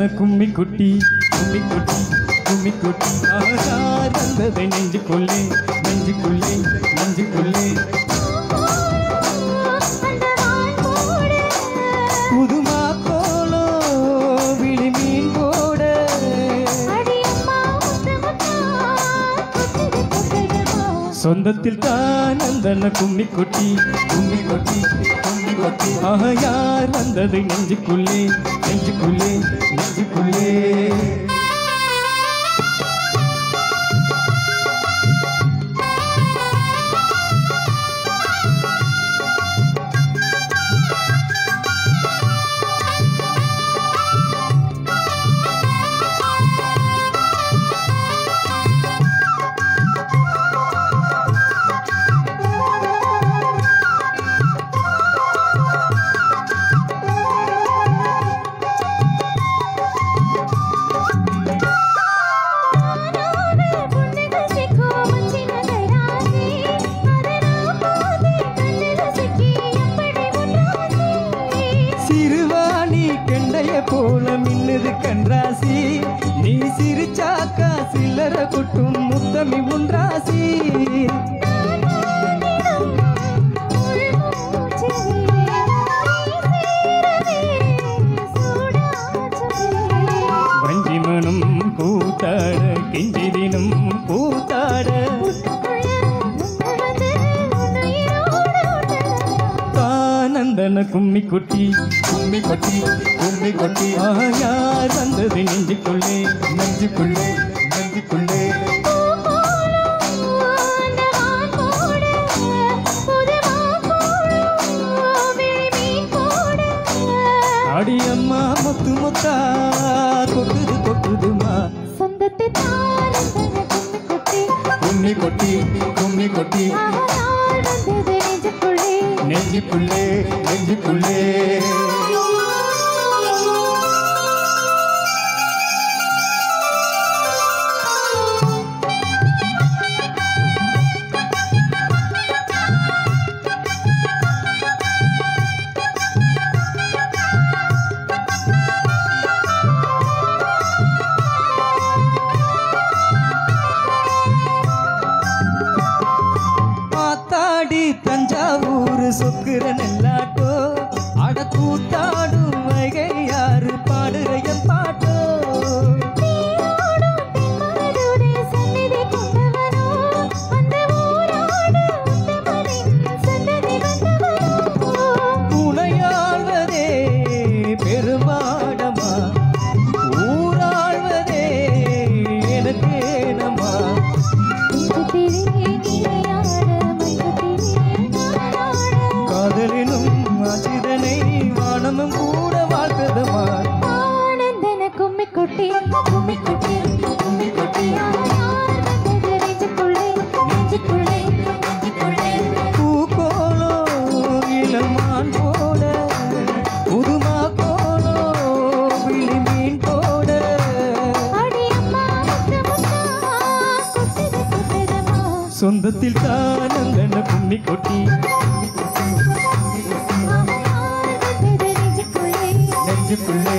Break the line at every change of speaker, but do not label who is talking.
கும்மி குட்டி கும்மி குட்டி கும்மி குட்டி ஆகார் வந்ததை நெஞ்சுக்குள்ளே நெஞ்சுக்குள்ளே நெஞ்சுக்குள்ளே புதுமா கோலோ விழி மீன் போட சொந்தத்தில் தான் அந்த கும்மி கொட்டி கும்மி கொட்டி கும்மி கொட்டி ஆஹா யார் வந்தது நெஞ்சுக்குள்ளே நெஞ்சுக்குள்ளே நெஞ்சுக்குள்ளே சிறுவாணி கண்டைய போல மின்னுது கன்றாசி நீ சிரிச்சாக்கா சில்லற கொட்டும் முத்தமி உன்றாசி வஞ்சி மனம் கூத்தாட கிஞ்சிதினும் கூத்தாட தானந்தன கும்மி கொட்டி கும்மி கொட்டி கும்மி கொட்டி ஆ யார் வந்தது நெஞ்சுக்குள்ளே நெஞ்சுக்குள்ளே நெஞ்சுக்குள்ளே அடியம்மா முத்து முத்தா கொட்டுது கொட்டுதுமா
சொந்தத்தை தானந்தன கும்மி கொட்டி
கும்மி கொட்டி கும்மி கொட்டி
ஆனாள் வந்தது நெஞ்சுக்குள்ளே
நெஞ்சுக்குள்ளே நெஞ்சுக்குள்ளே ஆத்தாடி தஞ்சாவூர் சொக்குற நெல்லாட்டோ அட கூத்தாடும் வைகை யாரு பாடுற என் பாட்டோ
நீரோடும் தென்மதுரை சந்நிதி கொண்டவனோ, அந்த ஊரோடு உத்தமனின் சந்ததி வந்தவனோ.
துணையாழ்வதே பெருமாடமா ஊராழ்வதே எனக்கேனமா
தெய்வத்திலே நீயாட, மன்றத்திலே நானாட.
காதலினும் அச்சிதனை வானமும் கூட வாழ்த்ததமா
ஆனந்தன கும்மி கொட்டி கும்மி கொட்டி கும்மி கொட்டி யார் வந்தது நெஞ்சுக்குள்ளே நெஞ்சுக்குள்ளே நெஞ்சுக்குள்ளே
பூக்கோலோ இளமான் போட புதுமா கோலோ விழி மீன் போட
அடி அம்மா முத்து முத்தா கொட்டுது கொட்டுதம்மா
சொந்தத்தில் தானந்தன கும்மி கொட்டி
ஆமையார் வந்தது நெஞ்சுக்குள்ளே
நெஞ்சுக்குள்ளே